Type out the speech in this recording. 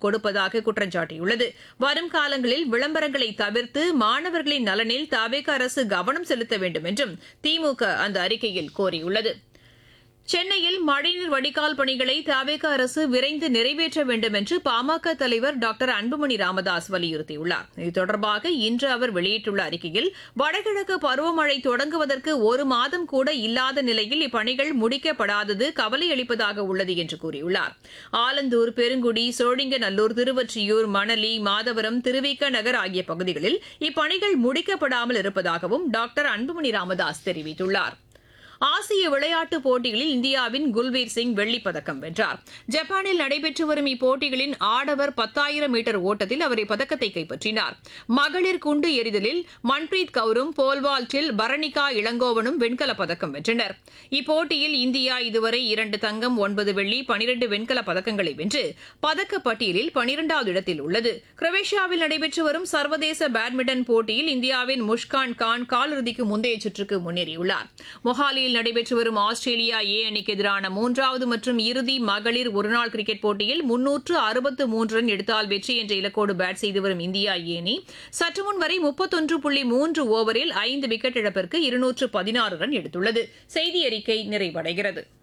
கொடுப்பதாக குற்றம் சாட்டியுள்ளது வரும் காலங்களில் விளம்பரங்களை தவிர்த்து மாணவர்களின் நலனில் தவேக அரசு கவனம் செலுத்த வேண்டும் என்றும் திமுக அந்த அறிக்கையில் கோரியுள்ளது சென்னையில் மழைநீர் வடிகால் பணிகளை தவேக அரசு விரைந்து நிறைவேற்ற வேண்டும் என்று பாமக தலைவர் டாக்டர் அன்புமணி ராமதாஸ் வலியுறுத்தியுள்ளார் இது தொடர்பாக இன்று அவர் வெளியிட்டுள்ள அறிக்கையில் வடகிழக்கு பருவமழை தொடங்குவதற்கு ஒரு மாதம் கூட இல்லாத நிலையில் இப்பணிகள் முடிக்கப்படாதது கவலையளிப்பதாக உள்ளது என்று கூறியுள்ளார் ஆலந்தூர் பெருங்குடி சோழிங்கநல்லூர் திருவொற்றியூர் மணலி மாதவரம் திருவிக நகர் ஆகிய பகுதிகளில் இப்பணிகள் முடிக்கப்படாமல் இருப்பதாகவும் டாக்டர் அன்புமணி ராமதாஸ் தெரிவித்துள்ளார் ஆசிய விளையாட்டுப் போட்டிகளில் இந்தியாவின் குல்வீர் சிங் வெள்ளிப் பதக்கம் வென்றார் ஜப்பானில் நடைபெற்று வரும் இப்போட்டிகளின் ஆடவர் பத்தாயிரம் மீட்டர் ஓட்டத்தில் அவர் இப்பதக்கத்தை கைப்பற்றினார் மகளிர் குண்டு எறிதலில் மன்பிரீத் கவுரும் போல்வால்ட்டில் பரணிகா இளங்கோவனும் வெண்கலப் பதக்கம் வென்றனர் இப்போட்டியில் இந்தியா இதுவரை இரண்டு தங்கம் ஒன்பது வெள்ளி பனிரண்டு வெண்கலப் பதக்கங்களை வென்று பதக்கப் பட்டியலில் பனிரெண்டாவது இடத்தில் உள்ளது குரோவேஷியாவில் நடைபெற்று வரும் சர்வதேச பேட்மிண்டன் போட்டியில் இந்தியாவின் முஷ்கான் கான் காலிறுதிக்கு முந்தைய சுற்றுக்கு முன்னேறியுள்ளார் மொஹாலியில் நடைபெற்று வரும் ஆஸ்திரேலியா ஏ அணிக்கு எதிரான மூன்றாவது மற்றும் இறுதி மகளிர் ஒருநாள் கிரிக்கெட் போட்டியில் முன்னூற்று அறுபத்து மூன்று ரன் எடுத்தால் வெற்றி என்ற இலக்கோடு பேட் செய்து வரும் இந்தியா ஏ அணி சற்று முன் வரை முப்பத்தொன்று புள்ளி மூன்று ஓவரில் ஐந்து விக்கெட் இழப்பிற்கு இருநூற்று பதினாறு ரன் எடுத்துள்ளது செய்தி அறிக்கை நிறைவடைகிறது